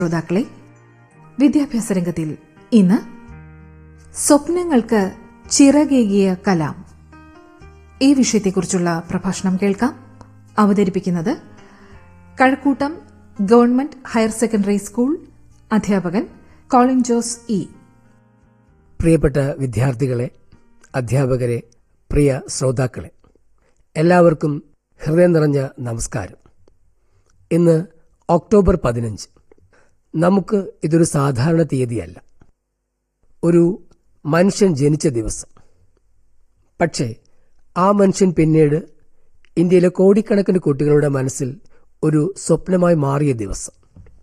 ശ്രോതാക്കളെ വിദ്യാഭ്യാസ രംഗത്തിൽ ഇന്ന് സ്വപ്നങ്ങൾക്ക് ചിറകേകിയ കലാം ഈ വിഷയത്തെക്കുറിച്ചുള്ള പ്രഭാഷണം കേൾക്കാം അവതരിപ്പിക്കുന്നത് Kazhakoottam government higher secondary school അധ്യാപകൻ കോളിൻ ജോസ് ഇ പ്രിയപ്പെട്ട വിദ്യാർത്ഥികളെ അധ്യാപകരെ പ്രിയ ശ്രോതാക്കളെ എല്ലാവർക്കും ഹൃദയം നിറഞ്ഞ നമസ്കാരം ഇന്ന് ഒക്ടോബർ പതിനഞ്ച് നമുക്ക് ഇതൊരു സാധാരണ തീയതിയല്ല ഒരു മനുഷ്യൻ ജനിച്ച ദിവസം പക്ഷേ ആ മനുഷ്യൻ പിന്നീട് ഇന്ത്യയിലെ കോടിക്കണക്കിന് കുട്ടികളുടെ മനസ്സിൽ ഒരു സ്വപ്നമായി മാറിയ ദിവസം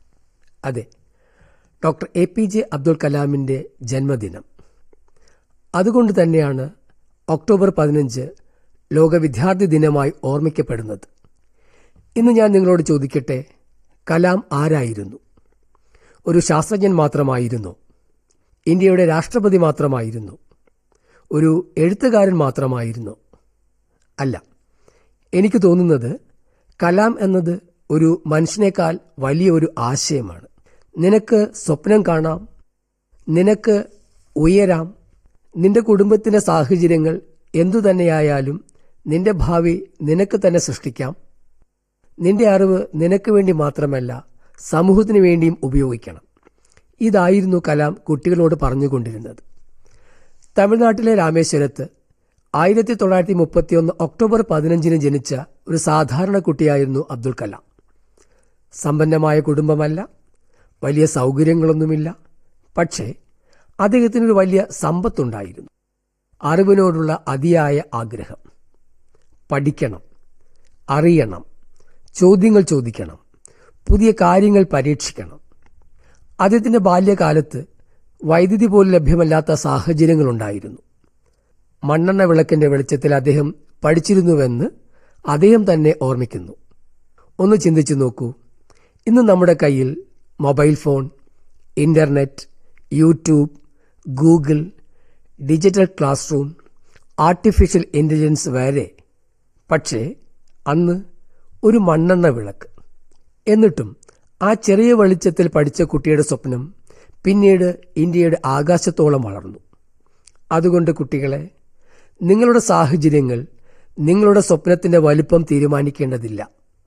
അതെ doctor A P J Abdul കലാമിൻ്റെ ജന്മദിനം അതുകൊണ്ട് തന്നെയാണ് ഒക്ടോബർ പതിനഞ്ച് ലോക വിദ്യാർത്ഥി ദിനമായി ഓർമ്മിക്കപ്പെടുന്നത് ഇന്ന് ഞാൻ നിങ്ങളോട് ചോദിക്കട്ടെ കലാം ആരായിരുന്നു ഒരു ശാസ്ത്രജ്ഞൻ മാത്രമായിരുന്നു ഇന്ത്യയുടെ രാഷ്ട്രപതി മാത്രമായിരുന്നു ഒരു എഴുത്തുകാരൻ മാത്രമായിരുന്നു അല്ല എനിക്ക് തോന്നുന്നത് കലാം എന്നത് ഒരു മനുഷ്യനേക്കാൾ വലിയ ഒരു ആശയമാണ് നിനക്ക് സ്വപ്നം കാണാം നിനക്ക് ഉയരാം നിന്റെ കുടുംബത്തിന്റെ സാഹചര്യങ്ങൾ എന്തു തന്നെയായാലും നിന്റെ ഭാവി നിനക്ക് തന്നെ സൃഷ്ടിക്കാം നിന്റെ അറിവ് നിനക്ക് വേണ്ടി മാത്രമല്ല സമൂഹത്തിന് വേണ്ടിയും ഉപയോഗിക്കണം ഇതായിരുന്നു കലാം കുട്ടികളോട് പറഞ്ഞുകൊണ്ടിരുന്നത് തമിഴ്നാട്ടിലെ രാമേശ്വരത്ത് ആയിരത്തി തൊള്ളായിരത്തി മുപ്പത്തിയൊന്ന് ഒക്ടോബർ പതിനഞ്ചിന് ജനിച്ച ഒരു സാധാരണ കുട്ടിയായിരുന്നു അബ്ദുൽ കലാം സമ്പന്നമായ കുടുംബമല്ല വലിയ സൗകര്യങ്ങളൊന്നുമില്ല പക്ഷേ അദ്ദേഹത്തിനൊരു വലിയ സമ്പത്തുണ്ടായിരുന്നു അറിവിനോടുള്ള അതിയായ ആഗ്രഹം പഠിക്കണം അറിയണം ചോദ്യങ്ങൾ ചോദിക്കണം പുതിയ കാര്യങ്ങൾ പരീക്ഷിക്കണം അദ്ദേഹത്തിൻ്റെ ബാല്യകാലത്ത് വൈദ്യുതി പോലും ലഭ്യമല്ലാത്ത സാഹചര്യങ്ങളുണ്ടായിരുന്നു മണ്ണെണ്ണ വിളക്കിന്റെ വെളിച്ചത്തിൽ അദ്ദേഹം പഠിച്ചിരുന്നുവെന്ന് അദ്ദേഹം തന്നെ ഓർമ്മിക്കുന്നു ഒന്ന് ചിന്തിച്ചു നോക്കൂ ഇന്ന് നമ്മുടെ കയ്യിൽ mobile phone internet YouTube Google digital class room artificial intelligence വരെ പക്ഷേ അന്ന് ഒരു മണ്ണെണ്ണ വിളക്ക് എന്നിട്ടും ആ ചെറിയ വെളിച്ചത്തിൽ പഠിച്ച കുട്ടിയുടെ സ്വപ്നം പിന്നീട് ഇന്ത്യയുടെ ആകാശത്തോളം വളർന്നു അതുകൊണ്ട് കുട്ടികളെ നിങ്ങളുടെ സാഹചര്യങ്ങൾ നിങ്ങളുടെ സ്വപ്നത്തിന്റെ വലുപ്പം തീരുമാനിക്കേണ്ടതില്ല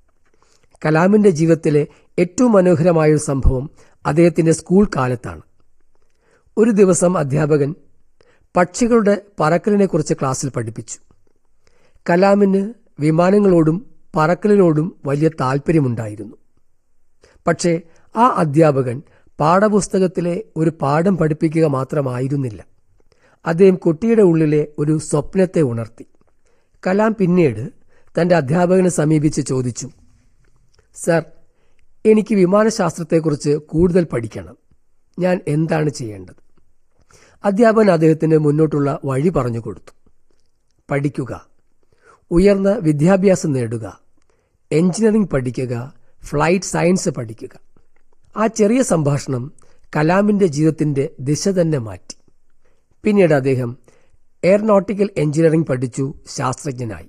കലാമിന്റെ ജീവിതത്തിലെ ഏറ്റവും മനോഹരമായ ഒരു സംഭവം അദ്ദേഹത്തിന്റെ സ്കൂൾ കാലത്താണ് ഒരു ദിവസം അധ്യാപകൻ പക്ഷികളുടെ പറക്കലിനെക്കുറിച്ച് ക്ലാസ്സിൽ പഠിപ്പിച്ചു കലാമിന് വിമാനങ്ങളോടും പറക്കലിനോടും വലിയ താല്പര്യമുണ്ടായിരുന്നു പക്ഷേ ആ അധ്യാപകൻ പാഠപുസ്തകത്തിലെ ഒരു പാഠം പഠിപ്പിക്കുക മാത്രമായിരുന്നില്ല അദ്ദേഹം കുട്ടിയുടെ ഉള്ളിലെ ഒരു സ്വപ്നത്തെ ഉണർത്തി കലാം പിന്നീട് തന്റെ അധ്യാപകനെ സമീപിച്ച് ചോദിച്ചു സർ എനിക്ക് വിമാനശാസ്ത്രത്തെക്കുറിച്ച് കൂടുതൽ പഠിക്കണം ഞാൻ എന്താണ് ചെയ്യേണ്ടത് അധ്യാപകൻ അദ്ദേഹത്തിന് മുന്നോട്ടുള്ള വഴി പറഞ്ഞു കൊടുത്തു പഠിക്കുക ഉയർന്ന വിദ്യാഭ്യാസം നേടുക എഞ്ചിനീയറിംഗ് പഠിക്കുക ഫ്ലൈറ്റ് സയൻസ് പഠിക്കുക ആ ചെറിയ സംഭാഷണം കലാമിന്റെ ജീവിതത്തിന്റെ ദിശ തന്നെ മാറ്റി പിന്നീട് അദ്ദേഹം എയർനോട്ടിക്കൽ എഞ്ചിനീയറിംഗ് പഠിച്ചു ശാസ്ത്രജ്ഞനായി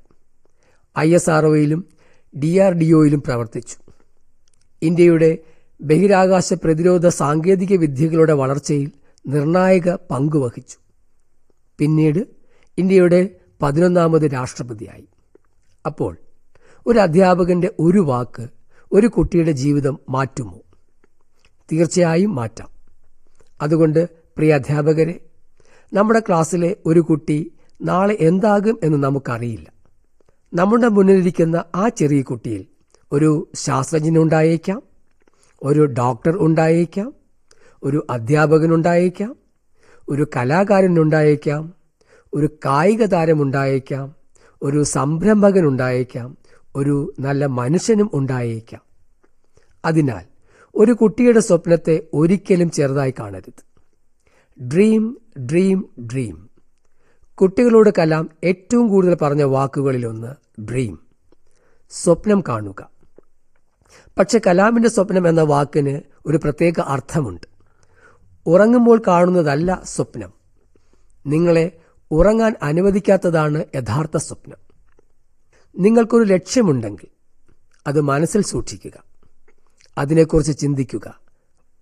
I S R D R D ഒയിലും പ്രവർത്തിച്ചു ഇന്ത്യയുടെ ബഹിരാകാശ പ്രതിരോധ സാങ്കേതിക വിദ്യകളുടെ വളർച്ചയിൽ നിർണായക പങ്കുവഹിച്ചു പിന്നീട് ഇന്ത്യയുടെ പതിനൊന്നാമത് രാഷ്ട്രപതിയായി അപ്പോൾ ഒരു അധ്യാപകന്റെ ഒരു വാക്ക് ഒരു കുട്ടിയുടെ ജീവിതം മാറ്റുമോ തീർച്ചയായും മാറ്റാം അതുകൊണ്ട് പ്രിയ അധ്യാപകരെ നമ്മുടെ ക്ലാസ്സിലെ ഒരു കുട്ടി നാളെ എന്താകും എന്ന് നമുക്കറിയില്ല നമ്മുടെ മുന്നിലിരിക്കുന്ന ആ ചെറിയ കുട്ടിയിൽ ഒരു ശാസ്ത്രജ്ഞൻ ഉണ്ടായേക്കാം ഒരു ഡോക്ടർ ഉണ്ടായേക്കാം ഒരു അധ്യാപകൻ ഉണ്ടായേക്കാം ഒരു കലാകാരൻ ഉണ്ടായേക്കാം ഒരു കായിക താരം ഉണ്ടായേക്കാം ഒരു സംരംഭകൻ ഉണ്ടായേക്കാം ഒരു നല്ല മനുഷ്യനും ഉണ്ടായേക്കാം അതിനാൽ ഒരു കുട്ടിയുടെ സ്വപ്നത്തെ ഒരിക്കലും ചെറുതായി കാണരുത് ഡ്രീം ഡ്രീം ഡ്രീം കുട്ടികളോട് കലാം ഏറ്റവും കൂടുതൽ പറഞ്ഞ വാക്കുകളിലൊന്ന് ഡ്രീം സ്വപ്നം കാണുക പക്ഷെ കലാമിന്റെ സ്വപ്നം എന്ന വാക്കിന് ഒരു പ്രത്യേക അർത്ഥമുണ്ട് ഉറങ്ങുമ്പോൾ കാണുന്നതല്ല സ്വപ്നം നിങ്ങളെ ഉറങ്ങാൻ അനുവദിക്കാത്തതാണ് യഥാർത്ഥ സ്വപ്നം നിങ്ങൾക്കൊരു ലക്ഷ്യമുണ്ടെങ്കിൽ അത് മനസ്സിൽ സൂക്ഷിക്കുക അതിനെക്കുറിച്ച് ചിന്തിക്കുക